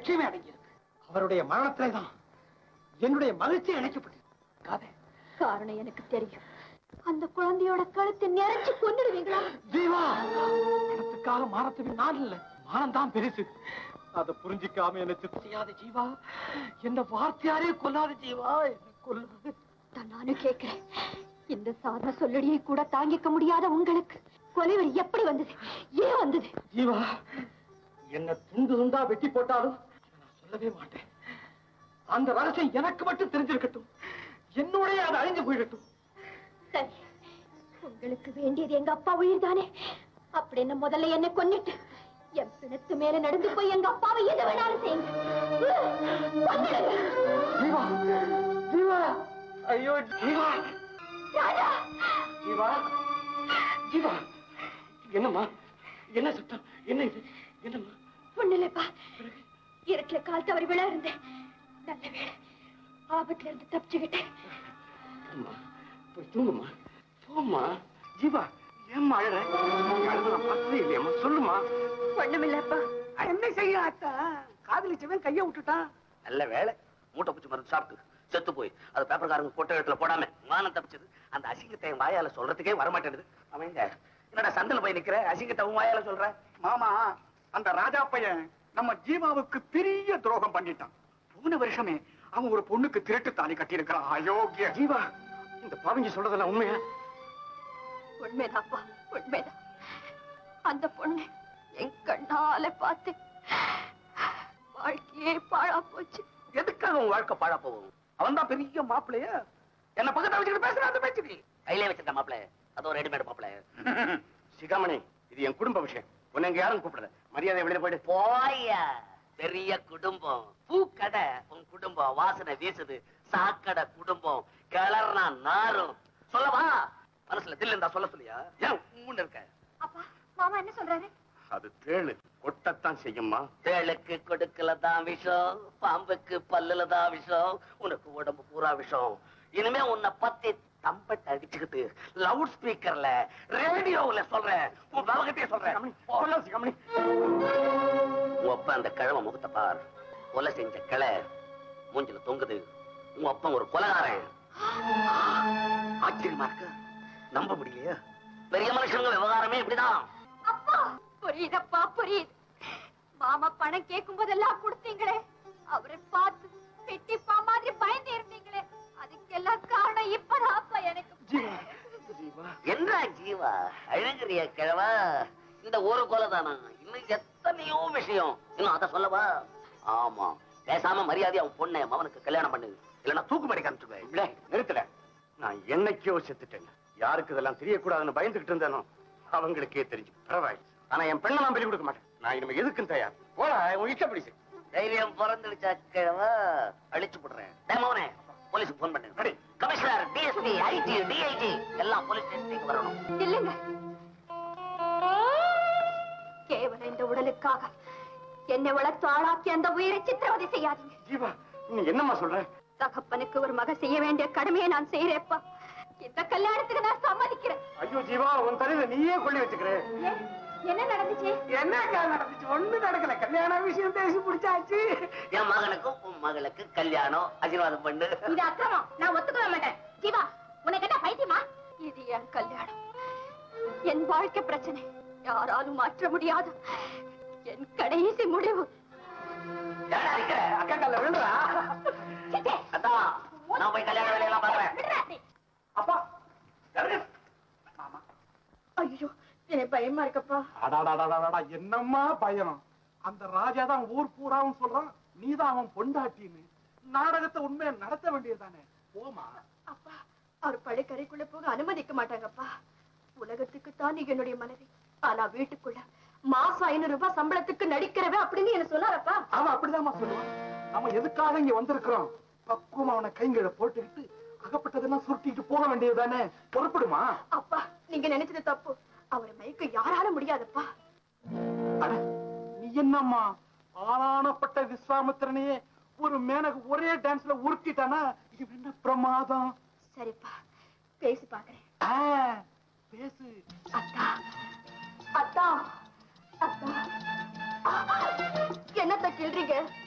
லட்சியமே அடங்கியிருக்கு அவருடைய மரணத்திலே தான் என்னுடைய மகிழ்ச்சி இணைக்கப்பட்டிருக்கு காதே காரணம் எனக்கு தெரியும் அந்த குழந்தையோட கழுத்தை நிறைச்சு கொன்னுடுவீங்களா ஜீவா பணத்துக்காக மானத்துக்கு நான் இல்ல மானம் தான் பெருசு அதை புரிஞ்சிக்காம என்ன சித்த செய்யாத ஜீவா என்ன வார்த்தையாரே கொல்லாத ஜீவா என்ன கொல்லாத தான் நானும் கேட்கிறேன் இந்த சாதாரண சொல்லடியை கூட தாங்கிக்க முடியாத உங்களுக்கு கொலைவரி எப்படி வந்தது ஏன் வந்தது ஜீவா என்ன துண்டு துண்டா வெட்டி போட்டாலும் இதை நான் சொல்லவே மாட்டேன் அந்த ரகசியம் எனக்கு மட்டும் தெரிஞ்சிருக்கட்டும் என்னோடய அது அழிஞ்சு போயிடட்டும் சரி உங்களுக்கு வேண்டியது எங்க அப்பா உயிர் தானே அப்படின்னு முதல்ல என்ன கொன்னிட்டு என் பிணத்து மேல நடந்து போய் எங்க அப்பாவை எது வேணாலும் செய்யுங்க கொன்னுடுங்க. ஜீவா ஜீவா ஐயோ ஜீவா ராஜா ஜீவா ஜீவா என்னம்மா என்ன சத்தம் என்ன இது என்னம்மா ஒண்ணுலப்பா இருட்டுல கால் தவறி விழ இருந்தேன் நல்ல வேளை ஆபத்துல இருந்து தப்பிச்சுக்கிட்டேன் அம்மா போய் தூங்குமா போம்மா ஜீவா ஏம்மா அழற அழுது நான் பார்த்ததே இல்லையம்மா சொல்லுமா ஒண்ணுமில்லப்பா என்ன செய்ய அத்தா காதலிச்சவன் கைய விட்டுட்டான் நல்ல வேலை மூட்டை பூச்சி மருந்து சாப்பிட்டு செத்து போய் அது பேப்பர்காரங்க போட்ட இடத்துல போடாம மானம் தப்பிச்சது அந்த அசிங்கத்தை என் வாயால சொல்றதுக்கே வரமாட்டேனுது அவன் எங்க என்னடா சந்தில போய் நிக்கிற அசிங்கத்தை உன் வாயால சொல்ற மாமா அந்த ராஜா பையன் நம்ம ஜீவாவுக்கு பெரிய துரோகம் பண்ணிட்டான் போன வருஷமே அவன் ஒரு பொண்ணுக்கு திருட்டு தாலி கட்டி இருக்கிறான் அயோக்கிய ஜீவா இந்த பாவிங்க சொல்றதெல்லாம் உண்மையா உண்மைதாப்பா உண்மைதான் அந்த பொண்ணு என் கண்ணால பார்த்து வாழ்க்கையே பாழா போச்சு எதுக்காக உன் வாழ்க்கை பாழா போகும் அவன் தான் பெரிய மாப்பிள்ளைய என்ன பக்கத்துல வச்சுக்கிட்டு பேசுற அந்த பேச்சு நீ கையிலே வச்சிருக்க மாப்பிள்ளை அதோ ரெடிமேட் மாப்பிள்ளை சிகாமணி இது என் குடும்ப விஷயம் உன்னை இங்க யாரும் கூப்பிடல மரியாதை வெளியில போயிட்டு போயா பெரிய குடும்பம் பூக்கடை உன் குடும்பம் வாசனை வீசுது சாக்கடை குடும்பம் கிளறனா நாரும் சொல்லவா மனசுல தில் இருந்தா சொல்ல சொல்லியா ஏன் உம்முன்னு இருக்க அப்பா மாமா என்ன சொல்றாரு அது தேளு கொட்டத்தான் செய்யுமா தேளுக்கு கொடுக்கல தான் விஷம் பாம்புக்கு பல்லுல தான் விஷம் உனக்கு உடம்பு பூரா விஷம் இனிமே உன்னை பத்தி தம்பட்ட அடிச்சுக்கிட்டு லவுட் ஸ்பீக்கர்ல ரேடியோவுல சொல்றேன் உன் பலகத்தையே சொல்றேன் சொல்ல சிகாமணி உன் அப்பா அந்த கிழமை முகத்தை பார் கொலை செஞ்ச கிளை மூஞ்சில தொங்குது உன் அப்பா ஒரு கொலகாரன் ஆச்சரியமா இருக்கு நம்ப முடியலையா பெரிய மனுஷங்க விவகாரமே இப்படிதான் அப்பா புரியுதப்பா புரியுது மாமா பணம் கேட்கும் போதெல்லாம் கொடுத்தீங்களே அவரை பார்த்து பெட்டிப்பா மாதிரி பயந்து இருந்தீங்களே அதுக்கெல்லாம் காரணம் இப்பதான் அப்பா எனக்கு ஜீவா ஜீவா என்ன ஜீவா அழுகிறிய கிழவா இந்த ஒரு கொலை தானா இன்னும் எத்தனையோ விஷயம் இன்னும் அத சொல்லவா ஆமா பேசாம மரியாதையா அவன் பொண்ணை மவனுக்கு கல்யாணம் பண்ணு இல்லைன்னா தூக்குமடி காமிச்சுக்குவேன் இல்ல நிறுத்தல நான் என்னைக்கோ செத்துட்டேன் யாருக்கு இதெல்லாம் தெரியக்கூடாதுன்னு பயந்துகிட்டு இருந்தேனோ அவங்களுக்கே தெரிஞ்சு பரவாயில்ல ஆனா என் பெண்ணை நான் பலி கொடுக்க மாட்டேன் நான் இனிமே எதுக்கும் தயார் போடா உன் இஷ்டப்படி செய். தைரியம் பிறந்துடுச்சா கிழவா அழிச்சு போடுறேன் டேய் மவனே போலீஸுக்கு போன் பண்ணு அடே. கமிஷனர் டிஎஸ்பி ஐஜி டிஐஜி எல்லாம் போலீஸ் ஸ்டேஷனுக்கு வரணும் இல்லைங்க கேவலம் இந்த உடலுக்காக என்னை வளர்த்து ஆளாக்கி அந்த உயிரை சித்திரவதை செய்யாதீங்க ஜீவா நீ என்னம்மா சொல்ற தகப்பனுக்கு ஒரு மக செய்ய வேண்டிய கடமையை நான் செய்யறேப்பா இந்த கல்யாணத்துக்கு நான் சம்மதிக்கிறேன் ஐயோ ஜீவா உன் தலையில நீயே கொள்ளி வச்சுக்கிற ஏன்? என்ன நடந்துச்சு என்னங்க நடந்துச்சு ஒண்ணு நடக்கல கல்யாண விஷயம் பேசி பிடிச்சாச்சு என் மகனுக்கும் உன் மகளுக்கு கல்யாணம் ஆசீர்வாதம் பண்ணு இது அக்கிரமம் நான் ஒத்துக்கவே மாட்டேன் ஜீவா உனக்கு என்ன பைத்தியமா இது என் கல்யாணம் என் வாழ்க்கை பிரச்சனை யாராலும் மாற்ற முடியாத என் கடைசி முடிவு ஏன்டா நிக்கிற? அக்கா கல்ல விழுறா சித்தே, அதான் நான் போய் கல்யாண வேலையெல்லாம் பாக்குறேன் விடுறா நீ. அப்பா ஐயோ எனக்கு பயமா இருக்கப்பா அடாடாடாடாடா என்னம்மா பயம் அந்த ராஜா தான் ஊர் பூராவும் சொல்றான் நீதான் அவன் பொண்டாட்டின்னு நாடகத்தை உண்மையை நடத்த வேண்டியதுதானே போமா அப்பா அவர் பழைக்கரைக்குள்ள போக அனுமதிக்க மாட்டாங்கப்பா உலகத்துக்கு தான் நீ என்னுடைய மனைவி ஆனா வீட்டுக்குள்ள மாசம் ஐநூறு ரூபாய் சம்பளத்துக்கு நடிக்கிறவன் அப்படின்னு என்ன சொன்னாரப்பா அவன் அப்படிதாம்மா சொல்லுவான் நம்ம எதுக்காக இங்க வந்திருக்கிறோம் பக்குவம் அவனை கைங்கீழ போட்டுக்கிட்டு அகப்பட்டதெல்லாம் சுருட்டிட்டு போக வேண்டியதுதானே பொறுப்படுமா அப்பா நீங்க நினைச்சது தப்பு அவரை மயக்க யாரால முடியாதப்பா அட நீ என்னம்மா ஆளானப்பட்ட விஸ்வாமித்திரனையே ஒரு மேனக ஒரே டான்ஸ்ல உருட்டிட்டானா இது என்ன பிரமாதம் சரிப்பா பேசி பாக்குறேன் ஆ, பேசு அத்தா அத்தா அத்தா என்னத்த கிள்றீங்க